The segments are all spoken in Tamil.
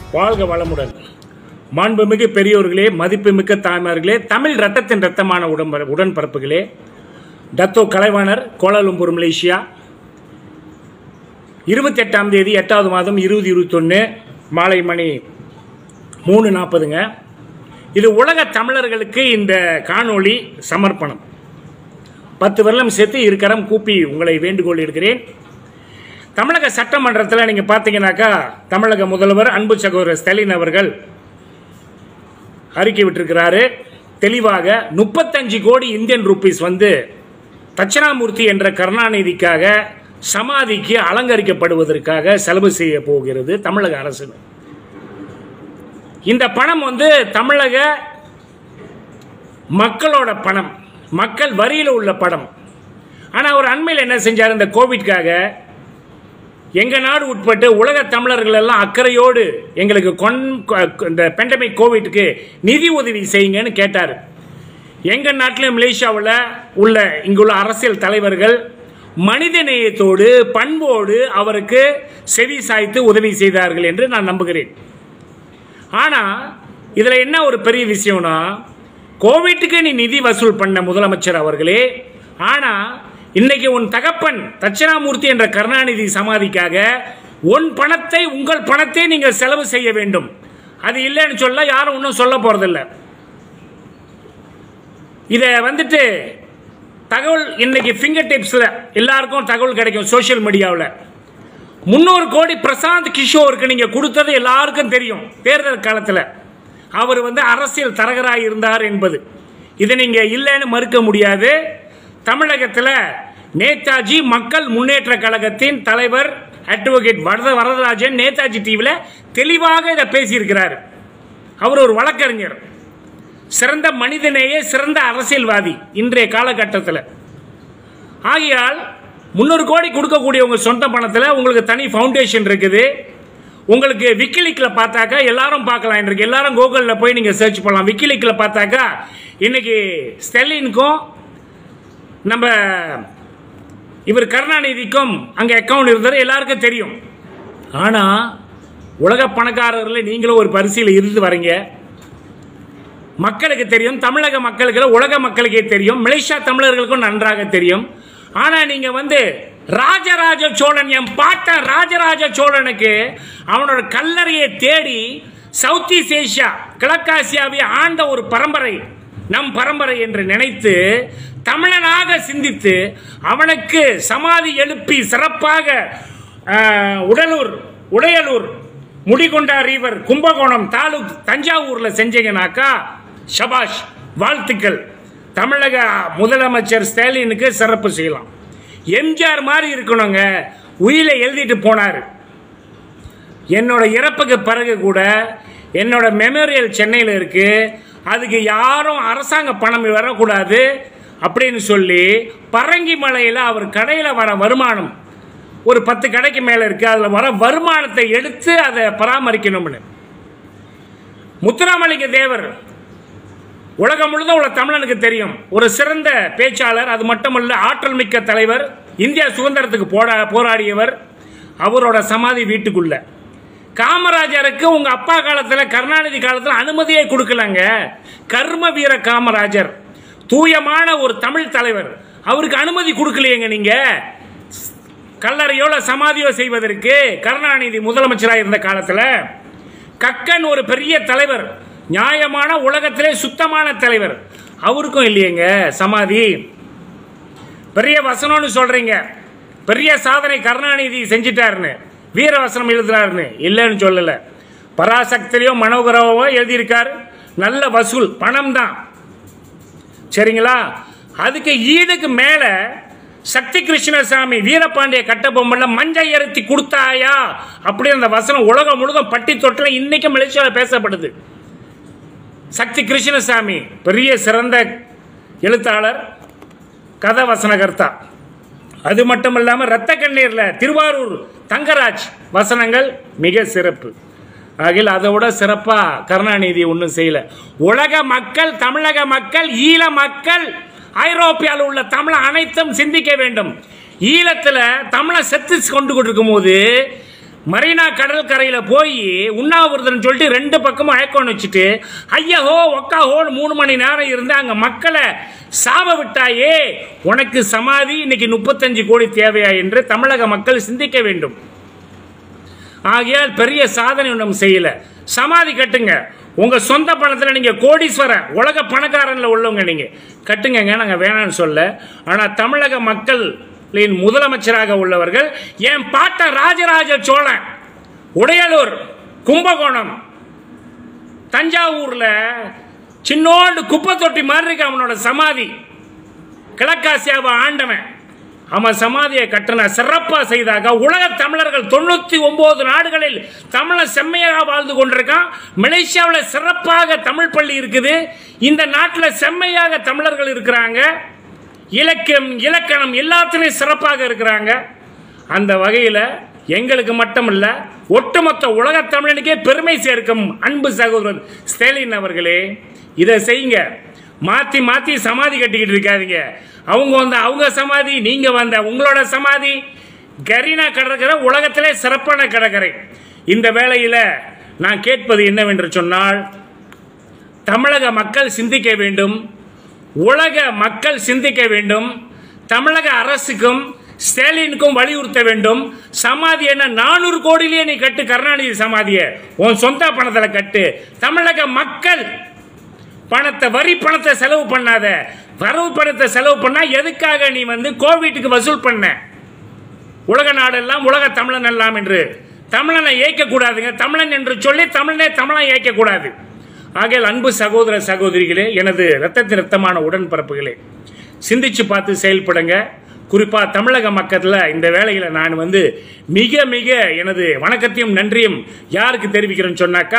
வாழ்க வளமுடன் மாண்புமிகு பெரியோர்களே மதிப்புமிக்க தாய்மார்களே தமிழ் ரத்தத்தின் ரத்தமான உடன்ப உடன்பரப்புகளே டத்தோ கலைவாணர் கோலாலும்பூர் மலேசியா இருபத்தி எட்டாம் தேதி எட்டாவது மாதம் இருபது இருபத்தொன்று மாலை மணி மூணு நாற்பதுங்க இது உலக தமிழர்களுக்கு இந்த காணொளி சமர்ப்பணம் பத்து வருடம் சேர்த்து இருக்கரம் கூப்பி உங்களை வேண்டுகோள் இருக்கிறேன் தமிழக சட்டமன்றத்தில் நீங்கள் பார்த்தீங்கன்னாக்கா தமிழக முதல்வர் அன்பு சகோதரர் ஸ்டாலின் அவர்கள் அறிக்கை விட்டிருக்கிறாரு தெளிவாக முப்பத்தஞ்சு கோடி இந்தியன் ரூபீஸ் வந்து தட்சிணாமூர்த்தி என்ற கருணாநிதிக்காக சமாதிக்கு அலங்கரிக்கப்படுவதற்காக செலவு செய்ய போகிறது தமிழக அரசு இந்த பணம் வந்து தமிழக மக்களோட பணம் மக்கள் வரியில் உள்ள பணம் ஆனால் அவர் அண்மையில் என்ன செஞ்சார் இந்த கோவிட்காக எங்க நாடு உட்பட்டு உலக தமிழர்கள் எல்லாம் அக்கறையோடு எங்களுக்கு கொன் இந்த பெண்டமிக் கோவிட்க்கு நிதி உதவி செய்யுங்கன்னு கேட்டார் எங்க நாட்டிலும் மலேசியாவில் உள்ள இங்குள்ள அரசியல் தலைவர்கள் மனித நேயத்தோடு பண்போடு அவருக்கு செவி சாய்த்து உதவி செய்தார்கள் என்று நான் நம்புகிறேன் ஆனால் இதில் என்ன ஒரு பெரிய விஷயம்னா கோவிட்டுக்கு நீ நிதி வசூல் பண்ண முதலமைச்சர் அவர்களே ஆனால் இன்னைக்கு உன் தகப்பன் தட்சிணாமூர்த்தி என்ற கருணாநிதி சமாதிக்காக உன் பணத்தை உங்கள் பணத்தை நீங்கள் செலவு செய்ய வேண்டும் அது இல்லைன்னு சொல்ல யாரும் ஒன்றும் சொல்ல போறதில்ல இதை வந்துட்டு தகவல் இன்னைக்கு ஃபிங்கர் டிப்ஸில் எல்லாருக்கும் தகவல் கிடைக்கும் சோஷியல் மீடியாவில் முன்னூறு கோடி பிரசாந்த் கிஷோருக்கு நீங்கள் கொடுத்தது எல்லாருக்கும் தெரியும் தேர்தல் காலத்தில் அவர் வந்து அரசியல் தரகராக இருந்தார் என்பது இதை நீங்கள் இல்லைன்னு மறுக்க முடியாது தமிழகத்தில் நேதாஜி மக்கள் முன்னேற்ற கழகத்தின் தலைவர் அட்வொகேட் வரத வரதராஜன் நேதாஜி டிவியில் தெளிவாக இதை பேசியிருக்கிறார் அவர் ஒரு வழக்கறிஞர் சிறந்த மனிதநேய சிறந்த அரசியல்வாதி இன்றைய காலகட்டத்தில் ஆகையால் முந்நூறு கோடி கொடுக்கக்கூடிய உங்கள் சொந்த பணத்தில் உங்களுக்கு தனி ஃபவுண்டேஷன் இருக்குது உங்களுக்கு விக்கிலிக்கில் பார்த்தாக்கா எல்லாரும் பார்க்கலாம் இன்றைக்கு எல்லாரும் கூகுளில் போய் நீங்கள் சர்ச் பண்ணலாம் விக்கிலிக்கில் பார்த்தாக்கா இன்னைக்கு ஸ்டெலினுக்கும் நம்ம இவர் கருணாநிதிக்கும் அங்கே அக்கௌண்ட் இருந்தது எல்லாருக்கும் தெரியும் ஆனால் உலக பணக்காரர்கள் நீங்களும் ஒரு பரிசையில் இருந்து வரீங்க மக்களுக்கு தெரியும் தமிழக மக்களுக்கு உலக மக்களுக்கே தெரியும் மலேசியா தமிழர்களுக்கும் நன்றாக தெரியும் ஆனால் நீங்கள் வந்து ராஜராஜ சோழன் என் பாட்டன் ராஜராஜ சோழனுக்கு அவனோட கல்லறையை தேடி சவுத் ஈஸ்ட் ஏஷியா கிழக்காசியாவை ஆண்ட ஒரு பரம்பரை நம் பரம்பரை என்று நினைத்து தமிழனாக சிந்தித்து அவனுக்கு சமாதி எழுப்பி சிறப்பாக ஆஹ், உடலூர் உடையலூர் முடிகொண்டா ரீவர் கும்பகோணம் தாலுக் தஞ்சாவூர்ல செஞ்சீங்கனாக்கா ஷபாஷ் வாழ்த்துக்கள் தமிழக முதலமைச்சர் ஸ்டாலினுக்கு சிறப்பு செய்யலாம் எம்ஜிஆர் மாதிரி இருக்கணுங்க உயிரை எழுதிட்டு போனார் என்னோட இறப்புக்கு பிறகு கூட என்னோட மெமோரியல் சென்னையில் இருக்கு அதுக்கு யாரும் அரசாங்க பணம் வரக்கூடாது அப்படின்னு சொல்லி பரங்கி மலையில் அவர் கடையில் வர வருமானம் ஒரு பத்து கடைக்கு மேலே இருக்கு அதில் வர வருமானத்தை எடுத்து அதை பராமரிக்கணும்னு முத்துராமலிங்க தேவர் உலகம் முழுதும் உள்ள தமிழனுக்கு தெரியும் ஒரு சிறந்த பேச்சாளர் அது மட்டுமல்ல ஆற்றல் மிக்க தலைவர் இந்தியா சுதந்திரத்துக்கு போடா போராடியவர் அவரோட சமாதி வீட்டுக்குள்ள காமராஜருக்கு உங்க அப்பா காலத்துல கருணாநிதி காலத்துல அனுமதியே கொடுக்கலங்க கர்ம வீர காமராஜர் தூயமான ஒரு தமிழ் தலைவர் அவருக்கு அனுமதி கொடுக்கலையேங்க நீங்க கல்லறையோல சமாதியோ செய்வதற்கு கருணாநிதி முதலமைச்சராக இருந்த காலத்துல கக்கன் ஒரு பெரிய தலைவர் நியாயமான உலகத்திலே சுத்தமான தலைவர் அவருக்கும் இல்லையேங்க சமாதி பெரிய வசனம்னு சொல்றீங்க பெரிய சாதனை கருணாநிதி செஞ்சிட்டாருன்னு வீரவசனம் எழுதுறாருன்னு இல்லைன்னு சொல்லல பராசக்திலையோ மனோகரவோ எழுதியிருக்காரு நல்ல வசூல் பணம் தான் சரிங்களா அதுக்கு ஈடுக்கு மேல சக்தி கிருஷ்ணசாமி வீரபாண்டிய கட்டபொம்மன்ல மஞ்சள் எருத்தி கொடுத்தாயா அப்படி அந்த வசனம் உலகம் முழுதும் பட்டி தொட்டில் இன்னைக்கு மலேசியாவில் பேசப்படுது சக்தி கிருஷ்ணசாமி பெரிய சிறந்த எழுத்தாளர் கதை வசனகர்த்தா அது மட்டும் இல்லாமல் ரத்த கண்ணீர்ல திருவாரூர் தங்கராஜ் வசனங்கள் மிக சிறப்பு ஆகில் அதை விட சிறப்பா கருணாநிதி ஒன்றும் செய்யல உலக மக்கள் தமிழக மக்கள் ஈழ மக்கள் ஐரோப்பியாவில் உள்ள தமிழ் அனைத்தும் சிந்திக்க வேண்டும் ஈழத்தில் தமிழை செத்து கொண்டு கொண்டிருக்கும் போது மரீனா கடற்கரையில் போய் உண்ணாவிரதம் சொல்லிட்டு ரெண்டு பக்கமும் ஐக்கோன் வச்சுட்டு ஐயா ஹோ ஒக்கா ஹோன்னு மூணு மணி நேரம் இருந்து அங்கே மக்களை சாப விட்டாயே உனக்கு சமாதி இன்னைக்கு முப்பத்தஞ்சு கோடி தேவையா என்று தமிழக மக்கள் சிந்திக்க வேண்டும் ஆகையால் பெரிய சாதனை ஒன்றும் செய்யல சமாதி கட்டுங்க உங்க சொந்த பணத்தில் நீங்க கோடீஸ்வரன் உலக பணக்காரன்ல உள்ளவங்க நீங்க கட்டுங்கங்க நாங்க வேணாம்னு சொல்ல ஆனா தமிழக மக்களின் முதலமைச்சராக உள்ளவர்கள் என் பாட்டன் ராஜராஜ சோழன் உடையலூர் கும்பகோணம் தஞ்சாவூர்ல சின்னோண்டு குப்பை தொட்டி மாதிரி இருக்கு அவனோட சமாதி கிழக்காசியாவை ஆண்டவன் அவன் சமாதியை கட்டின சிறப்பா செய்தாக உலக தமிழர்கள் தொண்ணூத்தி ஒன்பது நாடுகளில் தமிழன் செம்மையாக வாழ்ந்து கொண்டிருக்கான் மலேசியாவில் சிறப்பாக தமிழ் பள்ளி இருக்குது இந்த நாட்டில் செம்மையாக தமிழர்கள் இருக்கிறாங்க இலக்கியம் இலக்கணம் எல்லாத்துலேயும் சிறப்பாக இருக்கிறாங்க அந்த வகையில் எங்களுக்கு மட்டும் இல்ல ஒட்டுமொத்த உலக தமிழனுக்கே பெருமை சேர்க்கும் அன்பு சகோதரர் ஸ்டாலின் அவர்களே இதை செய்யுங்க மாத்தி மாத்தி சமாதி கட்டிக்கிட்டு இருக்காதீங்க அவங்க வந்த அவங்க சமாதி நீங்க வந்த உங்களோட சமாதி கரீனா கடற்கரை உலகத்திலே சிறப்பான கடற்கரை இந்த வேளையில நான் கேட்பது என்னவென்று சொன்னால் தமிழக மக்கள் சிந்திக்க வேண்டும் உலக மக்கள் சிந்திக்க வேண்டும் தமிழக அரசுக்கும் ஸ்டாலினுக்கும் வலியுறுத்த வேண்டும் சமாதி என்ன நானூறு கோடியிலேயே நீ கட்டு கருணாநிதி சமாதியை உன் சொந்த பணத்தில் கட்டு தமிழக மக்கள் பணத்தை வரி பணத்தை செலவு பண்ணாத வரவு பணத்தை செலவு பண்ணா எதுக்காக நீ வந்து கோவிட்டுக்கு வசூல் பண்ண உலக நாடெல்லாம் உலக தமிழன் எல்லாம் என்று தமிழனை ஏற்கக்கூடாதுங்க தமிழன் என்று சொல்லி தமிழனே தமிழன் ஏற்கக்கூடாது ஆகையால் அன்பு சகோதர சகோதரிகளே எனது இரத்தத்தின் ரத்தமான உடன்பிறப்புகளே சிந்திச்சு பார்த்து செயல்படுங்க குறிப்பாக தமிழக மக்களில் இந்த வேளையில் நான் வந்து மிக மிக எனது வணக்கத்தையும் நன்றியும் யாருக்கு தெரிவிக்கிறேன்னு சொன்னாக்கா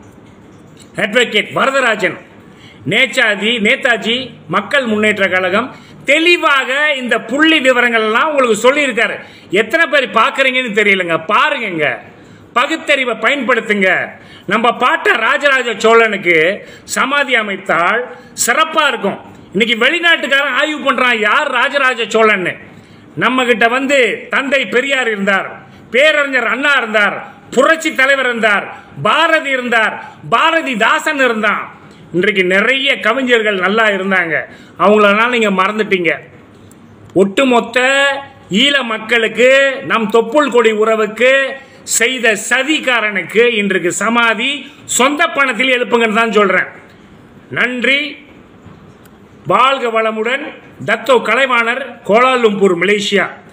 அட்வொகேட் வரதராஜன் நேதாஜி நேதாஜி மக்கள் முன்னேற்ற கழகம் தெளிவாக இந்த புள்ளி விவரங்கள் எல்லாம் உங்களுக்கு சொல்லியிருக்காரு எத்தனை பேர் பார்க்குறீங்கன்னு தெரியலங்க பாருங்கங்க பகுத்தறிவை பயன்படுத்துங்க நம்ம பாட்ட ராஜராஜ சோழனுக்கு சமாதி அமைத்தால் சிறப்பாக இருக்கும் இன்னைக்கு வெளிநாட்டுக்காரன் ஆய்வு பண்ணுறான் யார் ராஜராஜ சோழன்னு நம்ம கிட்ட வந்து தந்தை பெரியார் இருந்தார் பேரறிஞர் அண்ணா இருந்தார் புரட்சி தலைவர் இருந்தார் பாரதி இருந்தார் பாரதி தாசன் இருந்தான் இன்றைக்கு நிறைய கவிஞர்கள் நல்லா இருந்தாங்க அவங்களெல்லாம் நீங்கள் மறந்துட்டீங்க ஒட்டுமொத்த ஈழ மக்களுக்கு நம் தொப்புள் கொடி உறவுக்கு செய்த சதிகாரனுக்கு இன்றைக்கு சமாதி சொந்த பணத்தில் எழுப்புங்கன்னு தான் சொல்றேன் நன்றி வாழ்க வளமுடன் தத்தோ கலைவாணர் கோலாலும்பூர் மலேசியா